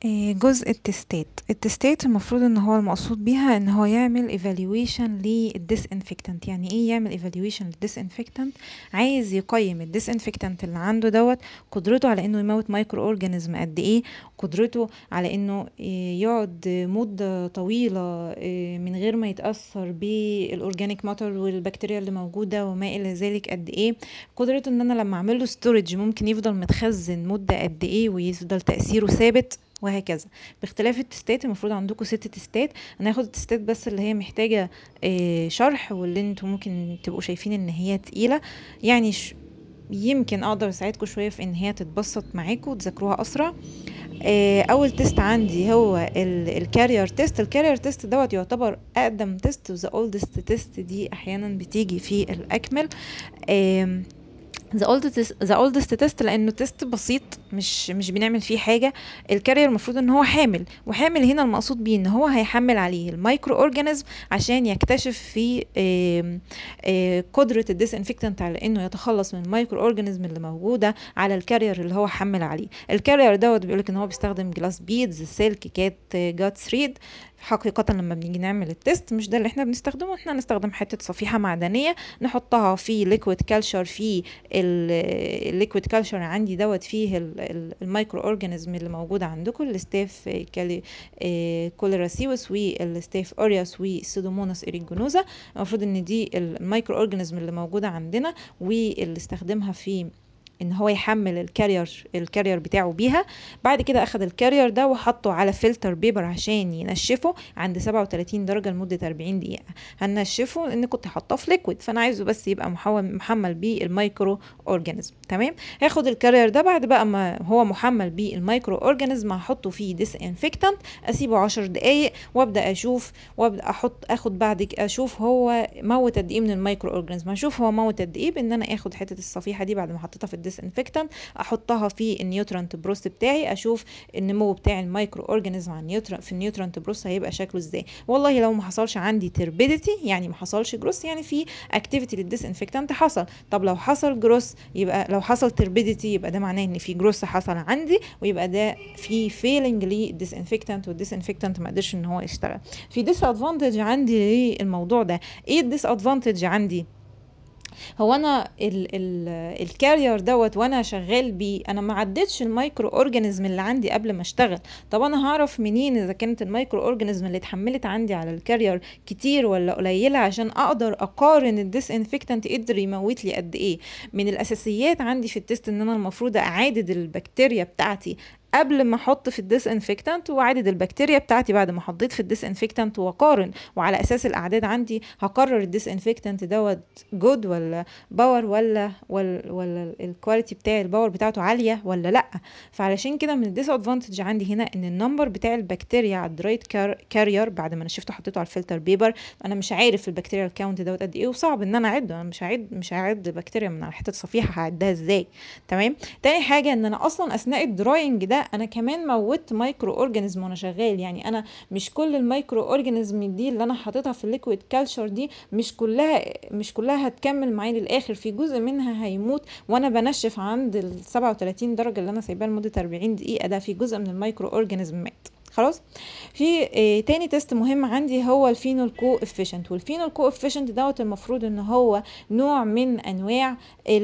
آه، جزء التستات التستات المفروض ان هو المقصود بيها ان هو يعمل evaluation للديسانفكتنت يعني ايه يعمل evaluation للديسانفكتنت عايز يقيم الديسانفكتنت اللي عنده دوت قدرته على انه يموت مايكرو اورجانيزم قد ايه قدرته على انه آه، يقعد مدة طويلة آه، من غير ما يتأثر بالاورجانيك ماتر والبكتيريا اللي موجودة وما الى ذلك قد ايه قدرته ان انا لما اعمل له ستورج ممكن يفضل متخزن مدة قد ايه ويفضل تأثيره ثابت وهكذا باختلاف التستات المفروض عندكم ست تستات انا هاخد التستات بس اللي هي محتاجة آه، شرح واللي انتوا ممكن تبقوا شايفين ان هي تقيلة يعني ش... يمكن اقدر اساعدكم شوية في ان هي تتبسط معاكم وتذاكروها اسرع آه، اول تيست عندي هو الكارير تيست الكارير تيست دوت يعتبر اقدم تيست وذا اولدست تيست دي احيانا بتيجي في الاكمل آم، ذا اولدست ذا اولدست تيست لانه تيست بسيط مش مش بنعمل فيه حاجه الكارير المفروض ان هو حامل وحامل هنا المقصود بيه ان هو هيحمل عليه المايكرو اورجانيزم عشان يكتشف في آم، آه، قدره الديسانفكتنت على انه يتخلص من المايكرو اورجانيزم اللي موجوده على الكارير اللي هو حمل عليه الكارير دوت بيقولك ان هو بيستخدم جلاس بيدز سلك كات جات ثريد حقيقة لما بنيجي نعمل التيست مش ده اللي احنا بنستخدمه احنا هنستخدم حتة صفيحة معدنية نحطها في ليكويد كالشر في الليكويد كالشر عندي دوت فيه ال- ال- المايكرو اورجانيزم اللي موجودة عندكم الستاف كالي آه، كوليراسيوس والستاف اوريوس والسودوموناس اريجونوزا المفروض ان دي المايكرو اورجانيزم اللي موجودة عندنا واللي استخدمها في ان هو يحمل الكارير الكارير بتاعه بيها بعد كده اخد الكارير ده وحطه على فلتر بيبر عشان ينشفه عند 37 درجه لمده 40 دقيقه هنشفه لان كنت حاطاه في ليكويد فانا عايزه بس يبقى محول محمل بالمايكرو اورجانيزم تمام هاخد الكارير ده بعد بقى ما هو محمل بالمايكرو اورجانيزم هحطه فيه ديس انفكتنت اسيبه 10 دقائق وابدا اشوف وابدا احط اخد بعد كده اشوف هو موت قد ايه من المايكرو اورجانيزم هشوف هو موت قد ايه بان انا اخد حته الصفيحه دي بعد ما حطيتها في الديس انفكتنت احطها في النيوترانت بروست بتاعي اشوف النمو بتاع المايكرو اورجانيزم على النيوتران في النيوترانت بروست هيبقى شكله ازاي والله لو ما حصلش عندي تربيديتي يعني ما حصلش جروس يعني في اكتيفيتي للديس انفكتنت حصل طب لو حصل جروس يبقى لو حصل تربيديتي يبقى ده معناه ان في جروس حصل عندي ويبقى ده في فيلنج للديس انفكتنت والديس انفكتنت ما قدرش ان هو يشتغل في ديس ادفانتج عندي للموضوع ده ايه الديس ادفانتج عندي هو انا ال ال الكارير دوت وانا شغال بيه انا ما عدتش المايكرو اورجانيزم اللي عندي قبل ما اشتغل طب انا هعرف منين اذا كانت المايكرو اورجانيزم اللي اتحملت عندي على الكارير كتير ولا قليله عشان اقدر اقارن الديس انفكتنت قدر يموت لي قد ايه من الاساسيات عندي في التست ان انا المفروض اعادد البكتيريا بتاعتي قبل ما احط في الديس انفكتنت واعدد البكتيريا بتاعتي بعد ما حطيت في الديس انفكتنت واقارن وعلى اساس الاعداد عندي هقرر الديس انفكتنت دوت جود ولا باور ولا ولا, ولا الكواليتي بتاع الباور بتاعته عاليه ولا لا فعلشان كده من الديس ادفانتج عندي هنا ان النمبر بتاع البكتيريا على الدرايت كارير بعد ما نشفته حطيته على الفلتر بيبر انا مش عارف البكتيريا الكاونت دوت قد ايه وصعب ان انا اعده انا مش هعد مش هعد بكتيريا من على حته صفيحه هعدها ازاي تمام تاني حاجه ان انا اصلا اثناء الدراينج ده انا كمان موتت مايكرو اورجانيزم وانا شغال يعني انا مش كل المايكرو اورجانيزم دي اللي انا حاططها في الليكويد كالتشر دي مش كلها مش كلها هتكمل معايا للاخر في جزء منها هيموت وانا بنشف عند ال 37 درجه اللي انا سايباها لمده 40 دقيقه ده في جزء من المايكرو اورجانيزم مات خلاص في آه تاني تيست مهم عندي هو الفينول كو افيشنت والفينول كو افيشنت دوت المفروض ان هو نوع من انواع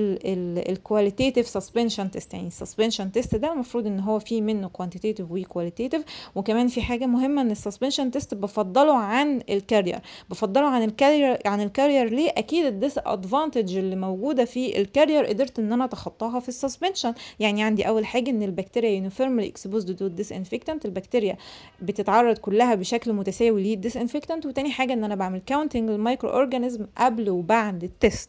الكواليتيف سسبنشن تيست يعني السسبنشن تيست ده المفروض ان هو فيه منه كوانتيتيف وكواليتيف وكمان في حاجه مهمه ان السسبنشن تيست بفضله عن الكارير بفضله عن الكارير عن الكارير ليه اكيد الديس ادفانتج اللي موجوده في الكارير قدرت ان انا اتخطاها في السسبنشن يعني عندي اول حاجه ان البكتيريا يونيفورملي اكسبوزد تو ديس انفكتنت البكتيريا بتتعرض كلها بشكل متساوي للديس انفكتنت وتاني حاجه ان انا بعمل كاونتنج للمايكرو اورجانيزم قبل وبعد التيست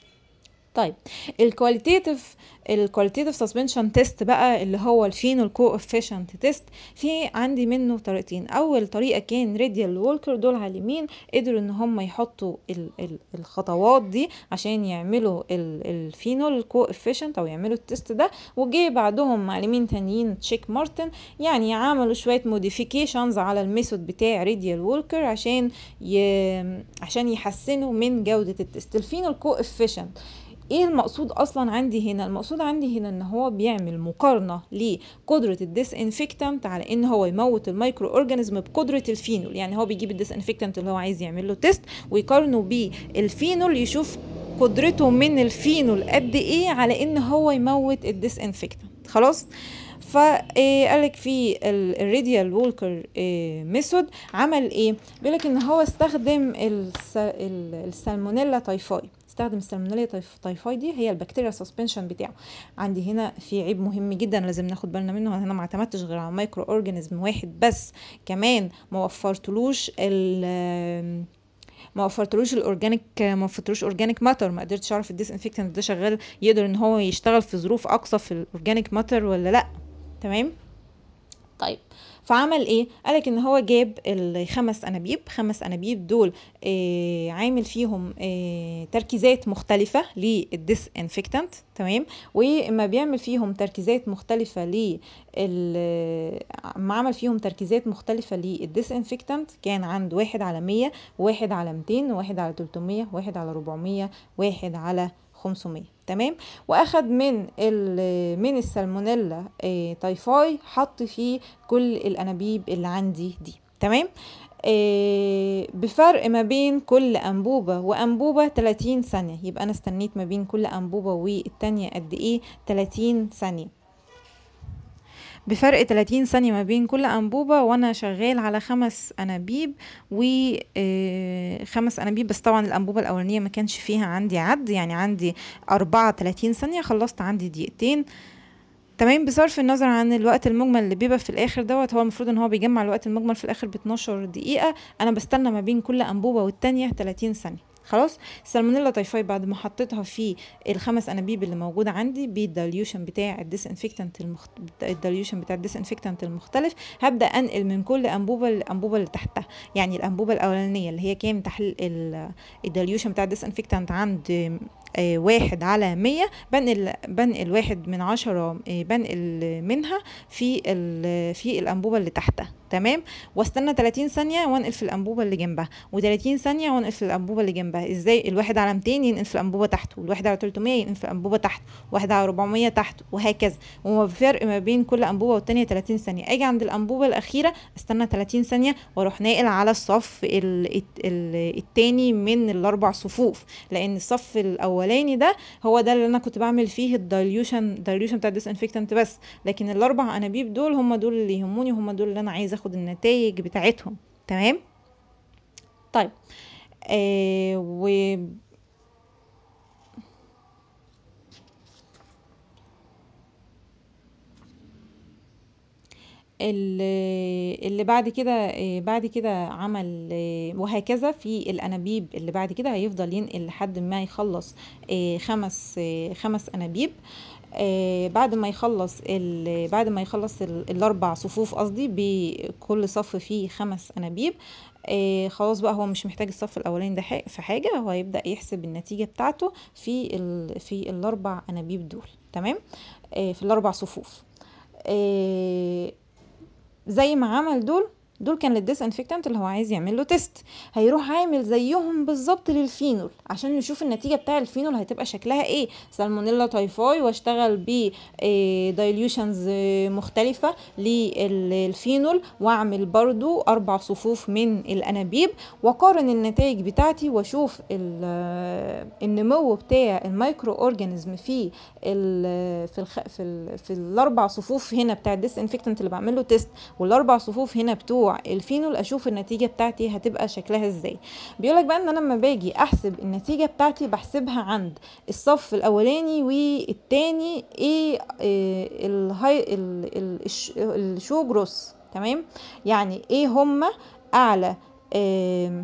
طيب الكواليتيف الكواليتيف سسبنشن تيست بقى اللي هو الفينول كو افيشنت تيست في عندي منه طريقتين اول طريقه كان راديال وولكر دول على اليمين قدروا ان هم يحطوا ال ال الخطوات دي عشان يعملوا الفينول كو افيشنت او يعملوا التيست ده وجي بعدهم معلمين تانيين تشيك مارتن يعني عملوا شويه موديفيكيشنز على الميثود بتاع راديال وولكر عشان ي... عشان يحسنوا من جوده التيست الفينول كو افيشنت ايه المقصود اصلا عندي هنا المقصود عندي هنا ان هو بيعمل مقارنه لقدره الديس انفكتنت على ان هو يموت الميكرو اورجانيزم بقدره الفينول يعني هو بيجيب الديس انفكتنت اللي هو عايز يعمل له تيست ويقارنه بالفينول يشوف قدرته من الفينول قد ايه على ان هو يموت الديس انفكتنت خلاص فقالك في الراديال وولكر ميثود عمل ايه بيقولك ان هو استخدم الس- ال- السالمونيلا تايفاي استخدم السالمونيلا تايف- تايفاي دي هي البكتيريا سسبنشن بتاعه عندي هنا في عيب مهم جدا لازم ناخد بالنا منه انا هنا ما اعتمدتش غير على مايكرو اورجانيزم واحد بس كمان ما وفرتلوش ال ما وفرتلوش الاورجانيك ما وفرتلوش اورجانيك ماتر ما قدرتش اعرف الديس انفكتنت ده شغال يقدر ان هو يشتغل في ظروف اقصى في الاورجانيك ماتر ولا لا تمام طيب فعمل ايه قالك ان هو جاب الخمس انابيب خمس انابيب دول آه عامل فيهم آه تركيزات مختلفة للديس انفكتنت تمام وما بيعمل فيهم تركيزات مختلفة ل ما عمل فيهم تركيزات مختلفة للديس انفكتنت كان عند واحد على مية واحد على ميتين واحد على تلتمية واحد على ربعمية واحد على 500 تمام واخد من ال- من السالمونيلا آه، تايفاي حط فيه كل الانابيب اللي عندي دي تمام آه، بفرق ما بين كل انبوبه وانبوبه 30 ثانيه يبقى انا استنيت ما بين كل انبوبه والتانيه قد ايه 30 ثانيه بفرق 30 ثانية ما بين كل أنبوبة وأنا شغال على خمس أنابيب وخمس أنابيب بس طبعا الأنبوبة الأولانية ما كانش فيها عندي عد يعني عندي أربعة 30 ثانية خلصت عندي دقيقتين تمام بصرف النظر عن الوقت المجمل اللي بيبقى في الاخر دوت هو المفروض ان هو بيجمع الوقت المجمل في الاخر ب 12 دقيقة انا بستنى ما بين كل انبوبة والتانية 30 ثانية خلاص السالمونيلا تايفاي بعد ما حطيتها في الخمس انابيب اللي موجوده عندي بالديليوشن بتاع الديس انفكتنت المخت... الديليوشن بتاع الديس انفكتنت المختلف هبدا انقل من كل انبوبه للانبوبه اللي تحتها يعني الانبوبه الاولانيه اللي هي كان تحليل الديليوشن بتاع الديس انفكتنت عند آه، واحد على مية بنقل بنقل واحد من عشرة آه، بنقل منها في ال- في الأنبوبة اللي تحتها تمام واستنى 30 ثانية وانقل في الأنبوبة اللي جنبها و30 ثانية وانقل في الأنبوبة اللي جنبها ازاي الواحد على 200 ينقل في الأنبوبة تحت والواحد على 300 ينقل في الأنبوبة تحت واحد على 400 تحت وهكذا وفرق ما بين كل أنبوبة والتانية 30 ثانية أجي عند الأنبوبة الأخيرة استنى 30 ثانية واروح ناقل على الصف ال- الت- ال- التاني من الأربع صفوف لأن الصف الأولاني ده هو ده اللي أنا كنت بعمل فيه الدايليوشن الدايليوشن بتاع الديسانفكتنت بس لكن الأربع أنابيب دول هم دول اللي يهموني هم دول اللي أنا عايزة أخد النتائج بتاعتهم تمام طيب آه و اللي اللي بعد كده آه، بعد كده عمل آه، وهكذا في الانابيب اللي بعد كده هيفضل ينقل لحد ما يخلص آه، خمس آه، خمس انابيب آه، بعد ما يخلص ال- بعد ما يخلص ال- الاربع صفوف قصدي بكل صف فيه خمس انابيب آه خلاص بقى هو مش محتاج الصف الاولاني ده ح- في حاجه هو هيبدا يحسب النتيجه بتاعته في ال في الاربع انابيب دول تمام آه في الاربع صفوف آه زي ما عمل دول دول كان للديس انفكتنت اللي هو عايز يعمل له تيست هيروح عامل زيهم بالظبط للفينول عشان نشوف النتيجه بتاع الفينول هتبقى شكلها ايه سالمونيلا تايفاي واشتغل ب دايليوشنز مختلفه للفينول واعمل برضو اربع صفوف من الانابيب واقارن النتائج بتاعتي واشوف ال- النمو بتاع الميكرو اورجانيزم في ال في الخ في ال في الاربع صفوف هنا بتاع الديس انفكتنت اللي بعمل له تيست والاربع صفوف هنا بتوع الفينول اشوف النتيجه بتاعتي هتبقى شكلها ازاي بيقولك بقى ان انا لما باجي احسب النتيجه بتاعتي بحسبها عند الصف الاولاني والتاني ايه إيه الهاي ال- ال- الش- الشو جروس تمام يعني ايه هما اعلى إيه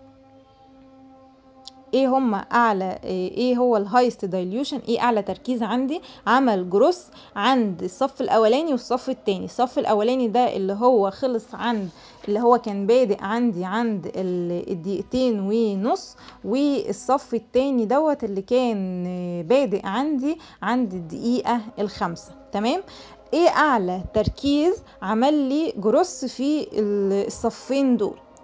ايه هما اعلى ايه هو الهايست دايليوشن ايه اعلى تركيز عندي عمل جروس عند الصف الاولاني والصف التاني الصف الاولاني ده اللي هو خلص عند اللي هو كان بادئ عندي عند ال- الدقيقتين ونص والصف التاني دوت اللي كان بادئ عندي عند الدقيقة الخامسة تمام ايه اعلى تركيز عمل لي جروس في ال- الصفين دول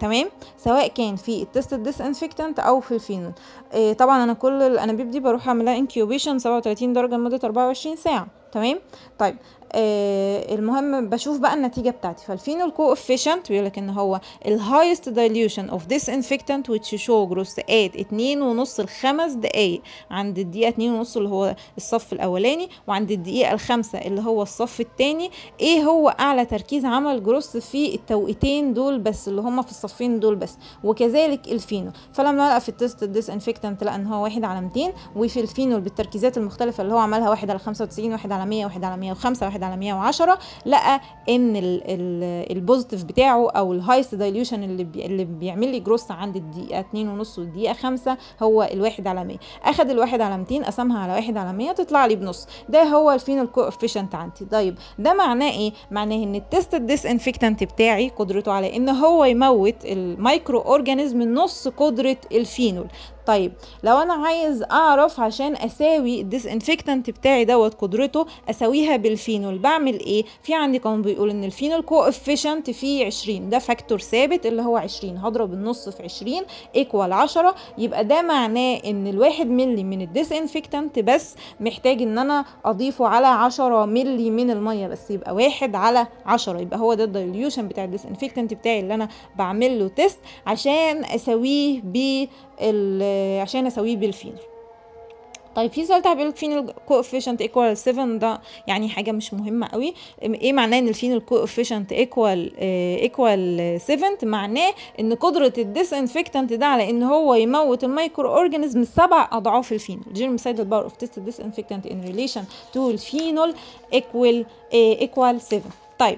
تمام سواء كان في التست ديسانفكتنت او في الفينول إيه طبعا انا كل الانابيب دي بروح اعملها انكيوبيشن 37 درجه لمده 24 ساعه تمام طيب آه المهم بشوف بقى النتيجه بتاعتي فالفينول كوفيشنت بيقول لك ان هو الهايست dilution of disinfectant which show growth at اتنين ونص لخمس دقايق عند الدقيقه اتنين ونص اللي هو الصف الاولاني وعند الدقيقه الخامسه اللي هو الصف الثاني ايه هو اعلى تركيز عمل جروس في التوقيتين دول بس اللي هم في الصفين دول بس وكذلك الفينول فلما لقى في التست الديسانفكتنت لقى ان هو واحد على 200 وفي الفينول بالتركيزات المختلفه اللي هو عملها واحد على 95 واحد على 100 واحد على 105 واحد على 110 لقى ان البوزيتيف بتاعه او الهايست دايليوشن اللي بي اللي بيعمل لي جروس عند الدقيقه 2 ونص والدقيقه 5 هو الواحد على 100 اخد الواحد على 200 قسمها على واحد على 100 تطلع لي بنص ده هو الفينول كوفيشنت عندي طيب ده معناه ايه معناه ان التست ديسانفكتنت بتاعي قدرته على ان هو يموت الميكرو اورجانيزم نص قدره الفينول طيب لو انا عايز اعرف عشان اساوي الديسانفكتنت بتاعي دوت قدرته اساويها بالفينول بعمل ايه في عندي قانون بيقول ان الفينول كوفيشنت فيه 20 ده فاكتور ثابت اللي هو 20 هضرب النص في 20 ايكوال 10 يبقى ده معناه ان الواحد ملي من الديسانفكتنت بس محتاج ان انا اضيفه على 10 ملي من الميه بس يبقى واحد على 10 يبقى هو ده الدايليوشن بتاع الديسانفكتنت بتاعي اللي انا بعمل له تيست عشان اساويه ب عشان اسويه بالفينول طيب في سؤال تحت بيقول فينول كوفيشنت ايكوال 7 ده يعني حاجه مش مهمه قوي ايه معناه ان الفينول كوفيشنت ايكوال ايكوال 7 معناه ان قدره الديسانفكتنت ده على ان هو يموت الميكرو اورجانيزم سبع اضعاف الفينول germicidal باور اوف تيست disinfectant in relation to الفينول ايكوال ايكوال 7 طيب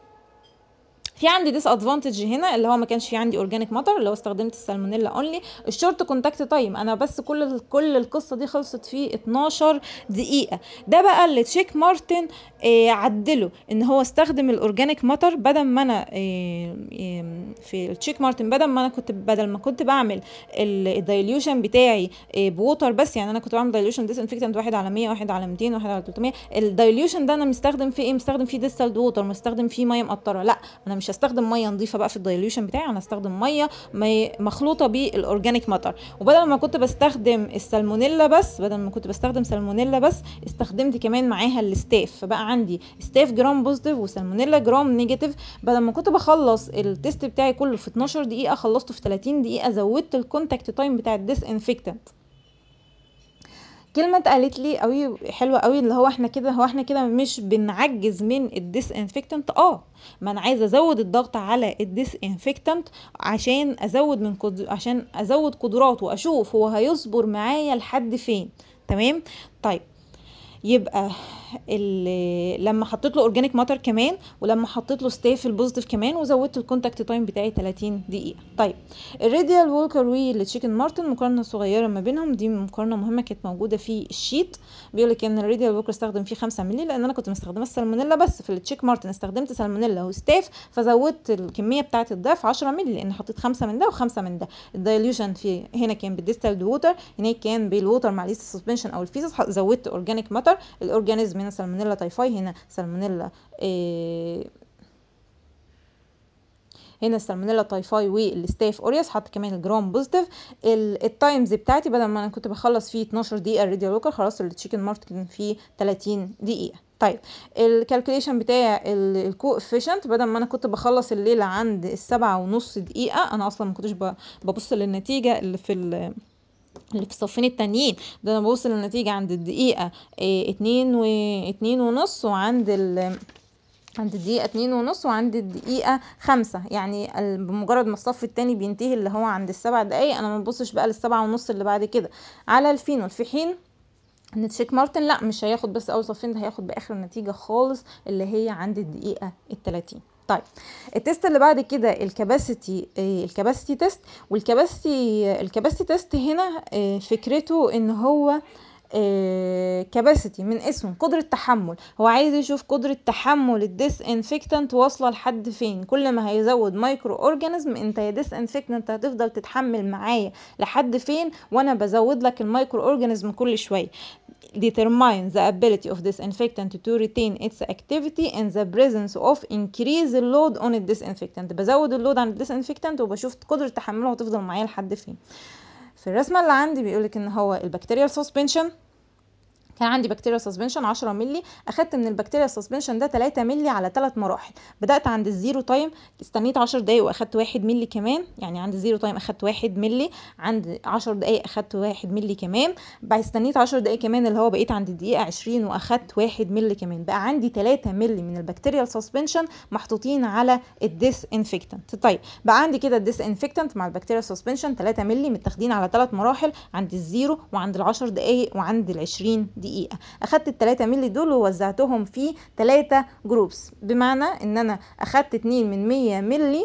في عندي ديس ادفانتج هنا اللي هو ما كانش في عندي اورجانيك ماتر اللي هو استخدمت السالمونيلا اونلي الشورت كونتاكت تايم انا بس كل كل القصه دي خلصت في 12 دقيقه ده بقى اللي تشيك مارتن آه عدله ان هو استخدم الاورجانيك ماتر بدل ما انا آه آه في التشيك مارتن بدل ما انا كنت بدل ما كنت بعمل الدايليوشن بتاعي آه بووتر بس يعني انا كنت بعمل دايليوشن ديسانفكتنت واحد على 100 واحد على 200 واحد على 300 الدايليوشن ده انا مستخدم فيه ايه مستخدم فيه ديستالد ووتر مستخدم فيه ميه مقطره لا انا مش هستخدم ميه نظيفه بقى في الدايليوشن بتاعي انا هستخدم ميه مخلوطه بالاورجانيك ماتر وبدل ما كنت بستخدم السالمونيلا بس بدل ما كنت بستخدم سالمونيلا بس استخدمت كمان معاها الستاف فبقى عندي ستاف جرام بوزيتيف وسالمونيلا جرام نيجاتيف بدل ما كنت بخلص التيست بتاعي كله في 12 دقيقه خلصته في 30 دقيقه زودت الكونتاكت تايم بتاع الديس انفكتنت كلمه اتقالت لي قوي حلوه قوي اللي هو احنا كده هو احنا كده مش بنعجز من الديس انفكتنت اه ما انا عايزه ازود الضغط على الديس انفكتنت عشان ازود من قد... عشان ازود قدراته واشوف هو هيصبر معايا لحد فين تمام طيب يبقى لما حطيت له اورجانيك ماتر كمان ولما حطيت له ستاف البوزيتيف كمان وزودت الكونتاكت تايم بتاعي 30 دقيقه طيب الراديال وولكر والتشيكن مارتن مقارنه صغيره ما بينهم دي مقارنه مهمه كانت موجوده في الشيت بيقول لك ان الراديال وولكر استخدم فيه 5 مللي لان انا كنت مستخدمه السالمونيلا بس في التشيك مارتن استخدمت سالمونيلا وستاف فزودت الكميه بتاعه الضعف 10 مللي لان حطيت 5 من ده و5 من ده الدايليوشن في هنا كان بالديستالد ووتر هناك كان بالووتر مع ليست سسبنشن او الفيزز زودت اورجانيك ماتر الاورجانيزم هنا سالمونيلا تايفاي هنا سالمونيلا إيه هنا السالمونيلا تايفاي والستاف اوريوس حط كمان الجرام بوزيتيف التايمز بتاعتي بدل ما انا كنت بخلص فيه 12 دقيقه الراديو لوكر خلاص التشيكن مارتن فيه 30 دقيقه طيب الكالكوليشن بتاع الكوفيشنت بدل ما انا كنت بخلص الليله عند السبعة ونص دقيقه انا اصلا ما كنتش ببص للنتيجه اللي في اللي في الصفين التانيين ده انا بوصل للنتيجة عند الدقيقة اه اتنين و اتنين ونص وعند ال عند الدقيقة اتنين ونص وعند الدقيقة خمسة يعني بمجرد ما الصف التاني بينتهي اللي هو عند السبع دقايق انا ما ببصش بقى للسبعة ونص اللي بعد كده على الفينول في حين ان تشيك مارتن لا مش هياخد بس اول صفين ده هياخد باخر النتيجة خالص اللي هي عند الدقيقة التلاتين طيب التست اللي بعد كده الكباسيتي الكباسيتي تيست والكباسيتي الكباسيتي تيست هنا فكرته ان هو كباسيتي من اسمه قدرة تحمل هو عايز يشوف قدرة تحمل الديس انفكتنت واصلة لحد فين كل ما هيزود مايكرو اورجانيزم انت يا ديس انفكتنت هتفضل تتحمل معايا لحد فين وانا بزود لك المايكرو اورجانيزم كل شوية determine the ability of disinfectant to retain its activity in the presence of increase the load on the disinfectant بزود اللود عن الديسانفكتنت وبشوف قدرة تحمله هتفضل معايا لحد فين في الرسمة اللي عندي بيقولك ان هو البكتيريال سسبنشن كان عندي بكتيريا سسبنشن 10 مللي اخدت من البكتيريا سسبنشن ده 3 مللي على 3 مراحل بدات عند الزيرو تايم استنيت 10 دقايق واخدت 1 مللي كمان يعني عند الزيرو تايم اخدت 1 مللي عند 10 دقايق اخدت 1 مللي كمان بعد استنيت 10 دقايق كمان اللي هو بقيت عند الدقيقه 20 واخدت 1 مللي كمان بقى عندي 3 مللي من البكتيريا سسبنشن محطوطين على الديس انفكتنت طيب بقى عندي كده الديس انفكتنت مع البكتيريا سسبنشن 3 مللي متاخدين على 3 مراحل عند الزيرو وعند ال 10 دقايق وعند ال 20 دقيقه اخدت ال 3 مللي دول ووزعتهم في 3 جروبس بمعنى ان انا اخدت 2 من 100 مللي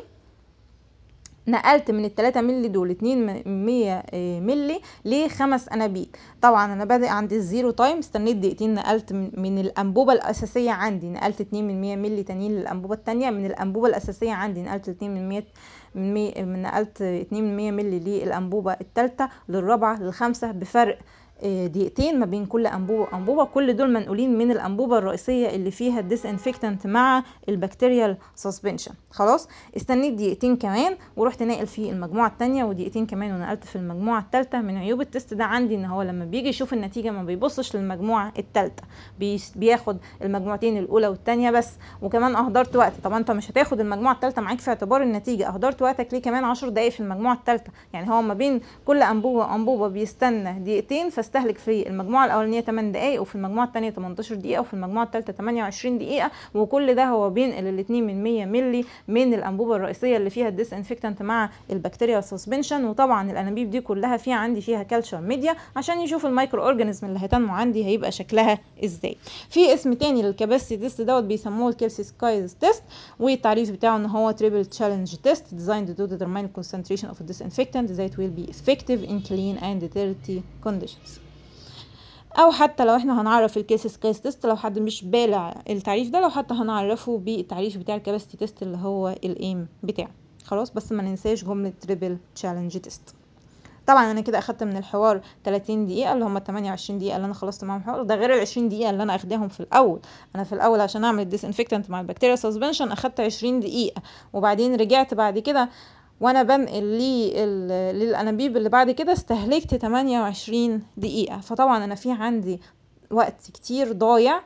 نقلت من ال 3 مللي دول 2 من 100 مللي لخمس انابيب طبعا انا بادئ عند الزيرو تايم استنيت دقيقتين نقلت من الانبوبه الاساسيه عندي نقلت 2 من 100 مللي تانيين للانبوبه الثانيه من الانبوبه الاساسيه عندي نقلت 2 من 100 من, مي... من نقلت 2 من 100 مللي للانبوبه الثالثه للرابعه للخامسه بفرق دقيقتين ما بين كل انبوبه وانبوبه كل دول منقولين من الانبوبه الرئيسيه اللي فيها الديسانفكتنت مع البكتيريال سسبنشن خلاص استنيت دقيقتين كمان ورحت ناقل في المجموعه الثانيه ودقيقتين كمان ونقلت في المجموعه الثالثه من عيوب التست ده عندي ان هو لما بيجي يشوف النتيجه ما بيبصش للمجموعه الثالثه بياخد المجموعتين الاولى والثانيه بس وكمان اهدرت وقت طبعا انت مش هتاخد المجموعه الثالثه معاك في اعتبار النتيجه اهدرت وقتك ليه كمان 10 دقائق في المجموعه الثالثه يعني هو ما بين كل انبوبه وانبوبه بيستنى دقيقتين فاستهلك في المجموعه الاولانيه 8 دقائق وفي المجموعه الثانيه 18 دقيقه وفي المجموعه الثالثه 28 دقيقه وكل ده هو بينقل الاثنين من 100 مللي من الانبوبه الرئيسيه اللي فيها الديسانفكتنت مع البكتيريا سسبنشن وطبعا الانابيب دي كلها فيها عندي فيها كالتشر ميديا عشان يشوف المايكرو اورجانيزم اللي هتنمو عندي هيبقى شكلها ازاي في اسم تاني للكباسيتي تيست دوت بيسموه الكيلسي سكايز تيست والتعريف بتاعه ان هو تريبل تشالنج تيست designed to determine concentration of a disinfectant that will be effective in clean and dirty conditions او حتى لو احنا هنعرف الكيس سكايس تيست لو حد مش بالع التعريف ده لو حتى هنعرفه بالتعريف بتاع الكباستي تيست اللي هو الايم بتاعه خلاص بس ما ننساش جمله تريبل تشالنج تيست طبعا انا كده اخدت من الحوار 30 دقيقه اللي هم 28 دقيقه اللي انا خلصت معاهم الحوار ده غير ال 20 دقيقه اللي انا اخداهم في الاول انا في الاول عشان اعمل الديسانفكتنت مع البكتيريا سسبنشن اخدت 20 دقيقه وبعدين رجعت بعد كده وانا بنقل للانابيب اللي بعد كده استهلكت 28 دقيقه فطبعا انا في عندي وقت كتير ضايع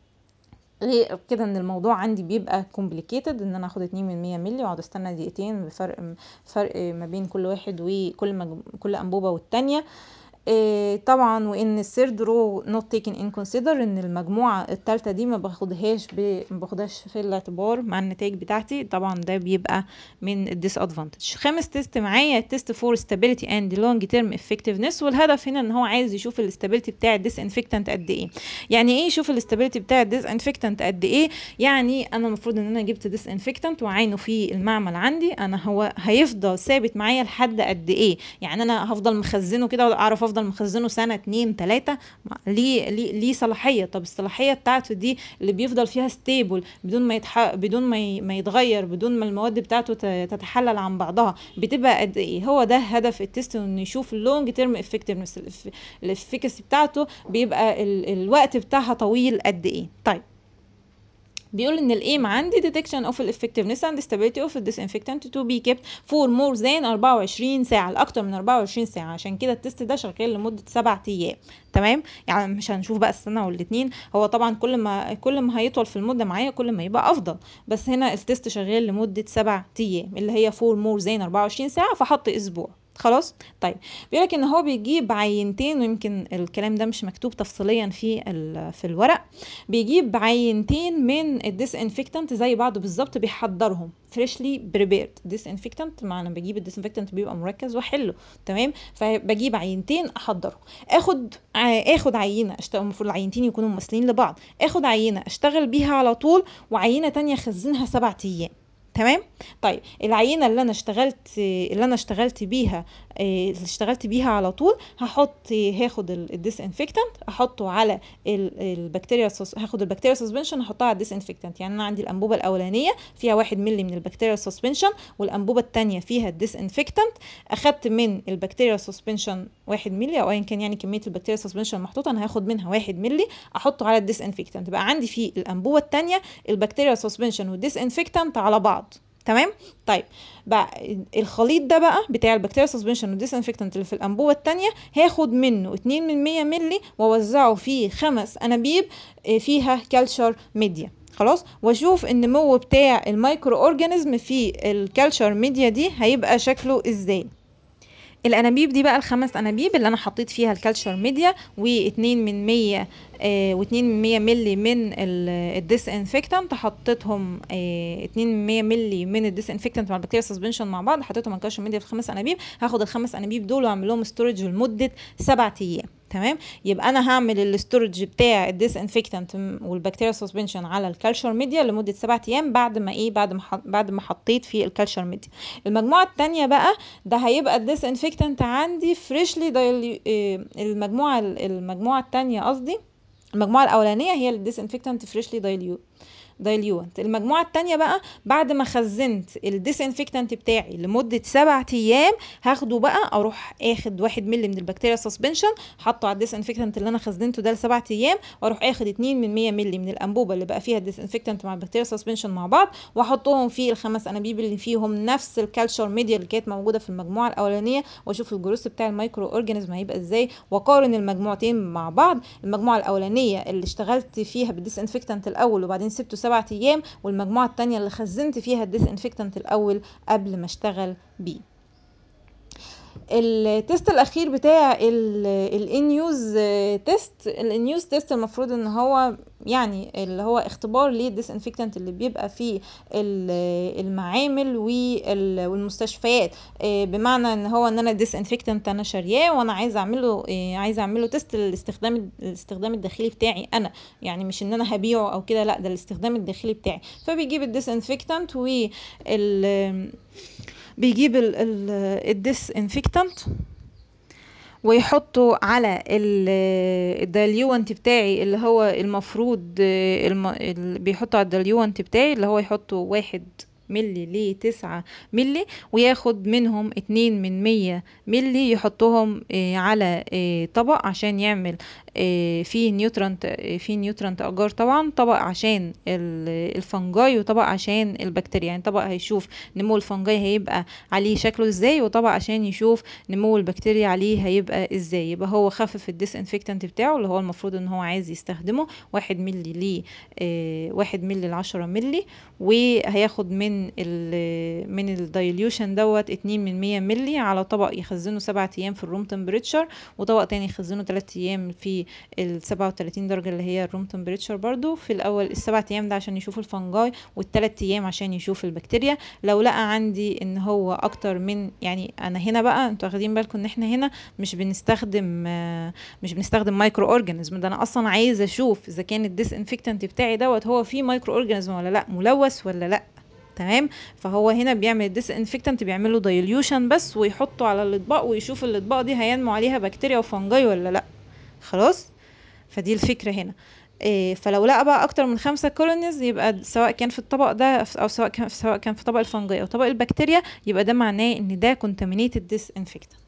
غير كده ان الموضوع عندي بيبقى كومبليكيتد ان انا اخد 2 من 100 مللي واقعد استنى دقيقتين بفرق فرق ما بين كل واحد وكل مج... كل انبوبه والتانيه إيه طبعا وان الثيرد رو نوت تيكن ان كونسيدر ان المجموعه الثالثه دي ما باخدهاش ب... ما باخدهاش في الاعتبار مع النتائج بتاعتي طبعا ده بيبقى من الديس ادفانتج خامس تيست معايا تيست فور ستابيليتي اند لونج تيرم افكتفنس والهدف هنا ان هو عايز يشوف الاستابيليتي بتاع الديس انفكتنت قد ايه يعني ايه يشوف الاستابيليتي بتاع الديس انفكتنت قد ايه يعني انا المفروض ان انا جبت ديس انفكتنت وعينه في المعمل عندي انا هو هيفضل ثابت معايا لحد قد ايه يعني انا هفضل مخزنه كده اعرف افضل مخزنه سنه اتنين تلاته ليه ليه ليه صلاحيه طب الصلاحيه بتاعته دي اللي بيفضل فيها ستيبل بدون ما يتح... بدون ما, ي... ما يتغير بدون ما المواد بتاعته تتحلل عن بعضها بتبقى قد ايه هو ده هدف التست انه يشوف اللونج تيرم افكتفنس الافكاسي بتاعته بيبقى ال... الوقت بتاعها طويل قد ايه طيب بيقول ان الايم عندي detection of effectiveness and stability of the disinfectant to be kept for more than 24 ساعه لاكتر من 24 ساعه عشان كده التست ده شغال لمده 7 ايام تمام يعني مش هنشوف بقى السنه والاثنين هو طبعا كل ما كل ما هيطول في المده معايا كل ما يبقى افضل بس هنا التست شغال لمده 7 ايام اللي هي for more than 24 ساعه فحط اسبوع خلاص طيب بيقول لك ان هو بيجيب عينتين ويمكن الكلام ده مش مكتوب تفصيليا في في الورق بيجيب عينتين من الديس انفكتنت زي بعض بالظبط بيحضرهم فريشلي بريبيرد ديس انفكتنت معنى بجيب الديس انفكتنت بيبقى مركز واحله تمام فبجيب عينتين احضرهم اخد اخد عينه اشتغل المفروض العينتين يكونوا مماثلين لبعض اخد عينه اشتغل بيها على طول وعينه تانية اخزنها سبع ايام تمام طيب العينه اللي انا اشتغلت اللي انا اشتغلت بيها آه، اللي اشتغلت بيها على طول هحط هاخد الديس انفكتنت احطه على ال- البكتيريا سوس- هاخد البكتيريا سسبنشن احطها على الديس انفكتنت يعني انا عندي الانبوبه الاولانيه فيها واحد ملي من البكتيريا سسبنشن والانبوبه الثانيه فيها الديس انفكتنت اخدت من البكتيريا سسبنشن واحد ملي او ايا كان يعني كميه البكتيريا سسبنشن المحطوطه انا هاخد منها واحد ملي احطه على الديس انفكتنت بقى عندي في الانبوبه الثانيه البكتيريا سسبنشن والديس انفكتنت على بعض تمام طيب بقى الخليط ده بقى بتاع البكتيريا سسبنشن والديس انفكتنت اللي في الانبوبه الثانيه هاخد منه 2 من 100 ملي واوزعه في خمس انابيب آه، فيها كالتشر ميديا خلاص واشوف النمو بتاع الميكرو اورجانيزم في الكالتشر ميديا دي هيبقى شكله ازاي الانابيب دي بقى الخمس انابيب اللي انا حطيت فيها الكالتشر ميديا و2 من 100 آه و2 من 100 ملي من الديس انفكتنت حطيتهم آه 2 من 100 ملي من الديس انفكتنت مع البكتيريا سسبنشن مع بعض حطيتهم على الكالتشر ميديا في الخمس انابيب هاخد الخمس انابيب دول واعمل لهم ستورج لمده سبعة ايام تمام يبقى انا هعمل الاستورج بتاع الديس انفكتنت والبكتيريا سسبنشن على الكالتشر ميديا لمده سبعة ايام بعد ما ايه بعد ما حط بعد ما حطيت في الكالتشر ميديا المجموعه الثانيه بقى ده هيبقى الديس انفكتنت عندي فريشلي دايلي المجموعه المجموعه الثانيه قصدي المجموعه الاولانيه هي الديس انفكتنت فريشلي دايليو دايليوانت المجموعة التانية بقى بعد ما خزنت الديسانفكتنت بتاعي لمدة سبعة أيام هاخده بقى أروح آخد واحد ملي من البكتيريا سسبنشن حطه على الديسانفكتنت اللي أنا خزنته ده لسبعة أيام وأروح آخد اتنين من مية ملي من الأنبوبة اللي بقى فيها الديسانفكتنت مع البكتيريا سسبنشن مع بعض وأحطهم في الخمس أنابيب اللي فيهم نفس الكالتشر ميديا اللي كانت موجودة في المجموعة الأولانية وأشوف الجروس بتاع الميكرو أورجانيزم هيبقى إزاي وأقارن المجموعتين مع بعض المجموعة الأولانية اللي اشتغلت فيها بالديسانفكتنت الأول وبعدين سبته سبعة ايام والمجموعه التانية اللي خزنت فيها الديس انفكتنت الاول قبل ما اشتغل بيه التست الاخير بتاع الانيوز تيست الانيوز تيست المفروض ان هو يعني اللي هو اختبار للديسانفكتنت اللي بيبقى في المعامل والمستشفيات بمعنى ان هو ان انا ديسانفكتنت انا شارياه وانا عايزه اعمله عايزه اعمله تيست للاستخدام الاستخدام الداخلي بتاعي انا يعني مش ان انا هبيعه او كده لا ده الاستخدام الداخلي بتاعي فبيجيب الديسانفكتنت وال بيجيب الديس انفكتنت ويحطه على الداليوانت بتاعي اللي هو المفروض الم... بيحطه على الداليوانت بتاعي اللي هو يحطه واحد ملي لتسعة ملي وياخد منهم اتنين من مية ملي يحطهم على طبق عشان يعمل فيه نيوترنت فيه نيوترنت اجار طبعا طبق عشان الفنجاي وطبق عشان البكتيريا يعني طبق هيشوف نمو الفنجاي هيبقى عليه شكله ازاي وطبق عشان يشوف نمو البكتيريا عليه هيبقى ازاي يبقى هو خفف الديس انفكتنت بتاعه اللي هو المفروض ان هو عايز يستخدمه واحد ملي ل واحد ملي لعشرة ملي وهياخد من ال من الدايليوشن دوت اتنين من مية ملي على طبق يخزنه سبعة ايام في الروم تمبريتشر وطبق تاني يخزنه تلات ايام في السبعة وتلاتين درجة اللي هي الروم تمبريتشر برضو في الاول السبعة ايام ده عشان يشوف الفنجاي والتلات ايام عشان يشوف البكتيريا لو لقى عندي ان هو اكتر من يعني انا هنا بقى انتوا واخدين بالكم ان احنا هنا مش بنستخدم مش بنستخدم مايكرو اورجانيزم ده انا اصلا عايزه اشوف اذا كان الديس انفكتنت بتاعي دوت هو فيه مايكرو اورجانيزم ولا لا ملوث ولا لا تمام فهو هنا بيعمل ديس انفكتنت بيعمل له دايليوشن بس ويحطه على الاطباق ويشوف الاطباق دي هينمو عليها بكتيريا وفنجاي ولا لا خلاص فدي الفكره هنا إيه فلو لقى بقى اكتر من خمسة كولونيز يبقى سواء كان في الطبق ده او سواء كان سواء كان في طبق الفنجاي او طبق البكتيريا يبقى ده معناه ان ده contaminated disinfectant